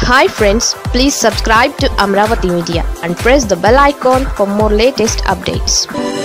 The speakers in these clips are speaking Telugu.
hi friends please subscribe to Amaravati media and press the bell icon for more latest updates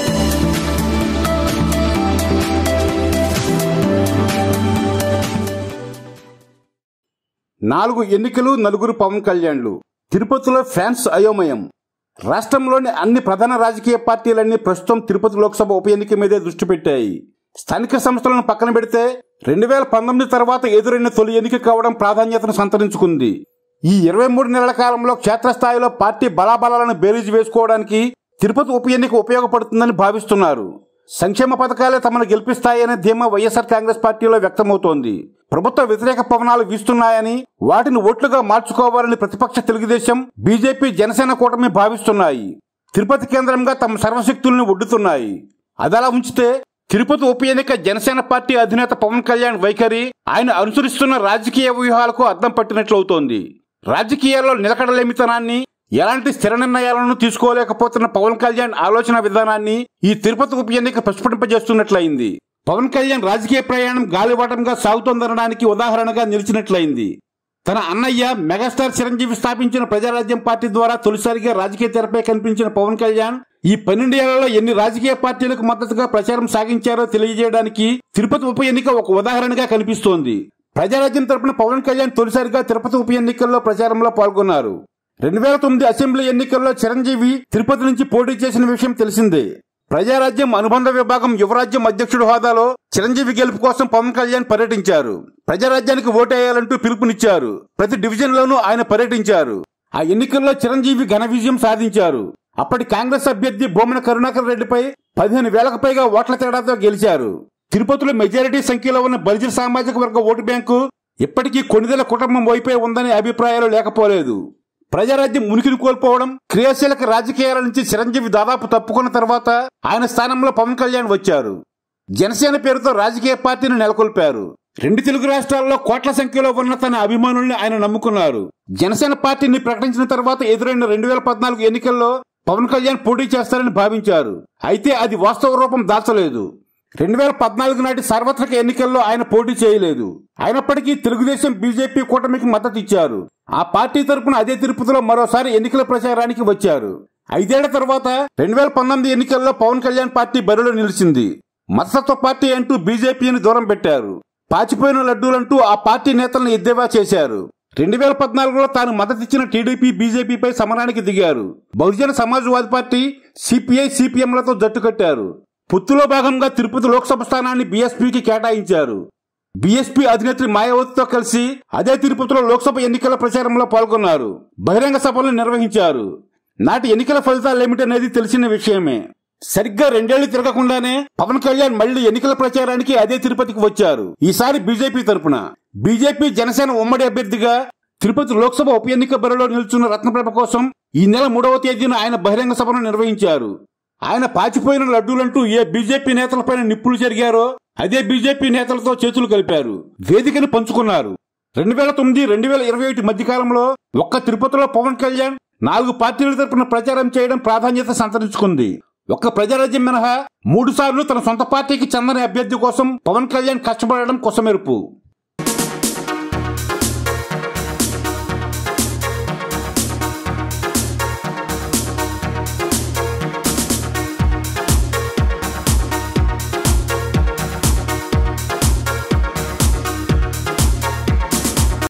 నాలుగు ఎన్నికలు నలుగురు పవన్ కళ్యాణ్లు తిరుపతిలో ఫ్యాన్స్ అయోమయం రాష్ట్రంలోని అన్ని ప్రధాన రాజకీయ పార్టీలన్నీ ప్రస్తుతం తిరుపతి లోక్సభ ఉప ఎన్నిక మీదే దృష్టి పెట్టాయి స్థానిక సంస్థలను పక్కన పెడితే రెండు వేల పంతొమ్మిది తర్వాత ఎదురైన తొలి ఎన్నిక కావడం ప్రాధాన్యతను సంతరించుకుంది ఈ ఇరవై మూడు నెలల కాలంలో క్షేత్రస్థాయిలో పార్టీ బలాబలాలను బేరీజు వేసుకోవడానికి తిరుపతి ఉప ఎన్నిక ఉపయోగపడుతుందని భావిస్తున్నారు సంక్షేమ పథకాలే తమను గెలిపిస్తాయనే ధీమా వైఎస్ఆర్ కాంగ్రెస్ పార్టీలో వ్యక్తమవుతోంది ప్రభుత్వ వ్యతిరేక పవనాలు వీస్తున్నాయని వాటిని ఓట్లుగా మార్చుకోవాలని ప్రతిపక్ష తెలుగుదేశం బీజేపీ జనసేన కూటమి భావిస్తున్నాయి తిరుపతి కేంద్రంగా తమ సర్వశక్తుల్ని ఒడ్డుతున్నాయి అదలా ఉంచితే తిరుపతి ఉప ఎన్నిక జనసేన పార్టీ అధినేత పవన్ కళ్యాణ్ వైఖరి ఆయన అనుసరిస్తున్న రాజకీయ వ్యూహాలకు అద్దం పట్టినట్లవుతోంది రాజకీయాల్లో నిలకడలేమితనాన్ని ఎలాంటి స్థిర నిర్ణయాలను తీసుకోలేకపోతున్న పవన్ కళ్యాణ్ ఆలోచన విధానాన్ని ఈ తిరుపతి ఉప ఎన్నిక ప్రస్ఫుటింపజేస్తున్నట్లయింది పవన్ కళ్యాణ్ రాజకీయ ప్రయాణం గాలివాటంగా సాగుతోందనడానికి ఉదాహరణగా నిలిచినట్లయింది తన అన్నయ్య మెగాస్టార్ చిరంజీవి స్థాపించిన ప్రజారాజ్యం పార్టీ ద్వారా తొలిసారిగా రాజకీయ తెరపై కనిపించిన పవన్ కళ్యాణ్ ఈ పన్నెండేళ్లలో ఎన్ని రాజకీయ పార్టీలకు మద్దతుగా ప్రచారం సాగించారో తెలియజేయడానికి తిరుపతి ఉప ఎన్నిక ఒక ఉదాహరణగా కనిపిస్తోంది ప్రజారాజ్యం తరపున పవన్ కళ్యాణ్ తొలిసారిగా తిరుపతి ఉప ఎన్నికల్లో ప్రచారంలో పాల్గొన్నారు రెండు వేల తొమ్మిది అసెంబ్లీ ఎన్నికల్లో చిరంజీవి తిరుపతి నుంచి పోటీ చేసిన విషయం తెలిసిందే ప్రజారాజ్యం అనుబంధ విభాగం యువరాజ్యం అధ్యక్షుడు హోదాలో చిరంజీవి గెలుపు కోసం పవన్ కళ్యాణ్ పర్యటించారు ప్రజారాజ్యానికి ఓటేయాలంటూ పిలుపునిచ్చారు ప్రతి డివిజన్లోనూ ఆయన పర్యటించారు ఆ ఎన్నికల్లో చిరంజీవి ఘన విజయం సాధించారు అప్పటి కాంగ్రెస్ అభ్యర్థి బొమ్మన కరుణాకర్ రెడ్డిపై పదిహేను వేలకు పైగా ఓట్ల తేడాతో గెలిచారు తిరుపతిలో మెజారిటీ సంఖ్యలో ఉన్న బలిజ సామాజిక వర్గ ఓటు బ్యాంకు ఇప్పటికీ కొణిదెల కుటుంబం వైపే ఉందనే అభిప్రాయాలు లేకపోలేదు ప్రజారాజ్యం ఉనికిని కోల్పోవడం క్రియాశీలక రాజకీయాల నుంచి చిరంజీవి దాదాపు తప్పుకున్న తర్వాత ఆయన స్థానంలో పవన్ కళ్యాణ్ వచ్చారు జనసేన పేరుతో రాజకీయ పార్టీని నెలకొల్పారు రెండు తెలుగు రాష్ట్రాల్లో కోట్ల సంఖ్యలో ఉన్న తన అభిమానుల్ని ఆయన నమ్ముకున్నారు జనసేన పార్టీని ప్రకటించిన తర్వాత ఎదురైన రెండు వేల పద్నాలుగు ఎన్నికల్లో పవన్ కళ్యాణ్ పోటీ చేస్తారని భావించారు అయితే అది వాస్తవ రూపం దాల్చలేదు రెండు వేల పద్నాలుగు నాటి సార్వత్రిక ఎన్నికల్లో ఆయన పోటీ చేయలేదు అయినప్పటికీ తెలుగుదేశం బీజేపీ కూటమికి మద్దతు ఇచ్చారు ఆ పార్టీ తరపున అదే తిరుపతిలో మరోసారి ఎన్నికల ప్రచారానికి వచ్చారు ఐదేళ్ల తర్వాత రెండు వేల పంతొమ్మిది ఎన్నికల్లో పవన్ కళ్యాణ్ పార్టీ బరిలో నిలిచింది మతతత్వ పార్టీ అంటూ బీజేపీని దూరం పెట్టారు పాచిపోయిన లడ్డూలంటూ ఆ పార్టీ నేతలను ఎద్దేవా చేశారు రెండు వేల పద్నాలుగులో తాను మద్దతిచ్చిన టీడీపీ బీజేపీపై సమరానికి దిగారు బహుజన సమాజ్వాదీ పార్టీ సిపిఐ సిపిఎంలతో జట్టు కట్టారు పొత్తులో భాగంగా తిరుపతి లోక్సభ స్థానాన్ని బీఎస్పీకి కేటాయించారు బీఎస్పీ అధినేత్రి మాయావతితో కలిసి అదే తిరుపతిలో లోక్సభ ఎన్నికల ప్రచారంలో పాల్గొన్నారు బహిరంగ సభలు నిర్వహించారు నాటి ఎన్నికల ఫలితాలేమిటనేది తెలిసిన విషయమే సరిగ్గా రెండేళ్లు తిరగకుండానే పవన్ కళ్యాణ్ మళ్లీ ఎన్నికల ప్రచారానికి అదే తిరుపతికి వచ్చారు ఈసారి బీజేపీ తరపున బీజేపీ జనసేన ఉమ్మడి అభ్యర్థిగా తిరుపతి లోక్సభ ఉప ఎన్నిక బరిలో నిల్చున్న రత్నప్రభ కోసం ఈ నెల మూడవ తేదీన ఆయన బహిరంగ సభను నిర్వహించారు ఆయన పాచిపోయిన లడ్డూలంటూ ఏ బీజేపీ నేతలపైన నిప్పులు జరిగారో అదే బీజేపీ నేతలతో చేతులు కలిపారు వేదికను పంచుకున్నారు రెండు వేల తొమ్మిది రెండు వేల ఇరవై ఒకటి మధ్యకాలంలో ఒక్క తిరుపతిలో పవన్ కళ్యాణ్ నాలుగు పార్టీల తరపున ప్రచారం చేయడం ప్రాధాన్యత సంతరించుకుంది ఒక్క ప్రజారాజ్యం మినహా మూడు సార్లు తన సొంత పార్టీకి చెందని అభ్యర్థి కోసం పవన్ కళ్యాణ్ కష్టపడడం కొసమెరుపు